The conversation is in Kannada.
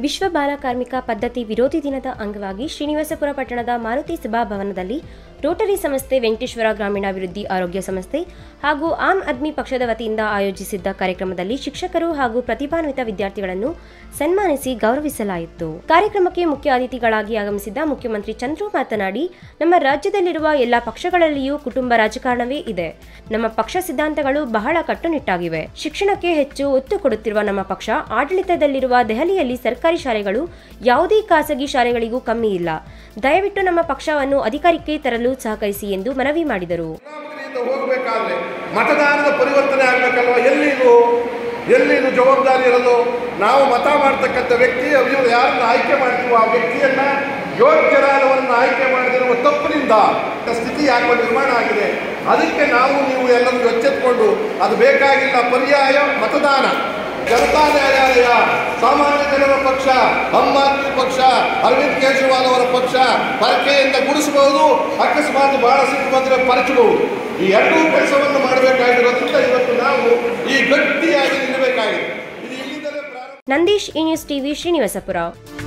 ವಿಶ್ವ ಬಾಲ ಕಾರ್ಮಿಕ ಪದ್ಧತಿ ವಿರೋಧಿ ದಿನದ ಅಂಗವಾಗಿ ಶ್ರೀನಿವಾಸಪುರ ಪಟ್ಟಣದ ಮಾರುತಿ ಸಭಾಭವನದಲ್ಲಿ ರೋಟರಿ ಸಂಸ್ಥೆ ವೆಂಕಟೇಶ್ವರ ಗ್ರಾಮೀಣಾಭಿವೃದ್ಧಿ ಆರೋಗ್ಯ ಸಂಸ್ಥೆ ಹಾಗೂ ಆಮ್ ಆದ್ಮಿ ಪಕ್ಷದ ವತಿಯಿಂದ ಆಯೋಜಿಸಿದ್ದ ಕಾರ್ಯಕ್ರಮದಲ್ಲಿ ಶಿಕ್ಷಕರು ಹಾಗೂ ಪ್ರತಿಭಾನ್ವಿತ ವಿದ್ಯಾರ್ಥಿಗಳನ್ನು ಸನ್ಮಾನಿಸಿ ಗೌರವಿಸಲಾಯಿತು ಕಾರ್ಯಕ್ರಮಕ್ಕೆ ಮುಖ್ಯ ಅತಿಥಿಗಳಾಗಿ ಆಗಮಿಸಿದ್ದ ಮುಖ್ಯಮಂತ್ರಿ ಚಂದ್ರು ಮಾತನಾಡಿ ನಮ್ಮ ರಾಜ್ಯದಲ್ಲಿರುವ ಎಲ್ಲ ಪಕ್ಷಗಳಲ್ಲಿಯೂ ಕುಟುಂಬ ರಾಜಕಾರಣವೇ ಇದೆ ನಮ್ಮ ಪಕ್ಷ ಸಿದ್ಧಾಂತಗಳು ಬಹಳ ಕಟ್ಟುನಿಟ್ಟಾಗಿವೆ ಶಿಕ್ಷಣಕ್ಕೆ ಹೆಚ್ಚು ಒತ್ತು ಕೊಡುತ್ತಿರುವ ನಮ್ಮ ಪಕ್ಷ ಆಡಳಿತದಲ್ಲಿರುವ ದೆಹಲಿಯಲ್ಲಿ ಸರ್ಕಾರಿ ಶಾಲೆಗಳು ಯಾವುದೇ ಖಾಸಗಿ ಶಾಲೆಗಳಿಗೂ ಕಮ್ಮಿ ಇಲ್ಲ ದಯವಿಟ್ಟು ನಮ್ಮ ಪಕ್ಷವನ್ನು ಅಧಿಕಾರಕ್ಕೆ ತರಲು ಸಹಕರಿಸಿ ಎಂದು ಮನವಿ ಮಾಡಿದರು ಚುನಾವಣೆಯಿಂದ ಹೋಗಬೇಕಾದ್ರೆ ಮತದಾನದ ಪರಿವರ್ತನೆ ಆಗಬೇಕಲ್ವ ಎಲ್ಲಿದು ಎಲ್ಲಿದು ಜವಾಬ್ದಾರಿ ಇರೋದು ನಾವು ಮತ ಮಾಡ್ತಕ್ಕಂಥ ವ್ಯಕ್ತಿ ಇವರು ಯಾರನ್ನ ಆಯ್ಕೆ ಮಾಡ್ತೀವೋ ಆ ವ್ಯಕ್ತಿಯನ್ನ ಯೋಗ್ಯರಾದವರನ್ನ ಆಯ್ಕೆ ಮಾಡದಿರುವ ತಪ್ಪಿನಿಂದ ಸ್ಥಿತಿ ಯಾಕೋ ನಿರ್ಮಾಣ ಆಗಿದೆ ಅದಕ್ಕೆ ನಾವು ನೀವು ಎಲ್ಲರೂ ಎಚ್ಚೆತ್ಕೊಂಡು ಅದು ಬೇಕಾಗಿಲ್ಲ ಪರ್ಯಾಯ ಮತದಾನ ಜನತಾ ನ್ಯಾಯಾಲಯ ಸಾಮಾನ್ಯ ಜನರ ಪಕ್ಷ ಆಮ್ ಆದ್ಮಿ ಪಕ್ಷ ಅರವಿಂದ್ ಕೇಜ್ರಿವಾಲ್ ಅವರ ಪಕ್ಷ ಪರಕೆಯಿಂದ ಗುಡಿಸಬಹುದು ಅಕಸ್ಮಾತ್ ಬಹಳ ಸಿಟ್ಟು ಬಂದರೆ ಪರಚಬಹುದು ಈ ಎರಡೂ ಕೆಲಸವನ್ನು ಮಾಡಬೇಕಾಗಿರೋದ್ರಿಂದ ಇವತ್ತು ನಾವು ಈ ಗಟ್ಟಿಯಾಗಿ ನಿಲ್ಲಬೇಕಾಗಿದೆ ಇದು ಇಲ್ಲಿಂದಲೇ ಪ್ರಾರಂಭ ನಂದೀಶ್ ಈ ನ್ಯೂಸ್ ಟಿವಿ ಶ್ರೀನಿವಾಸಪುರ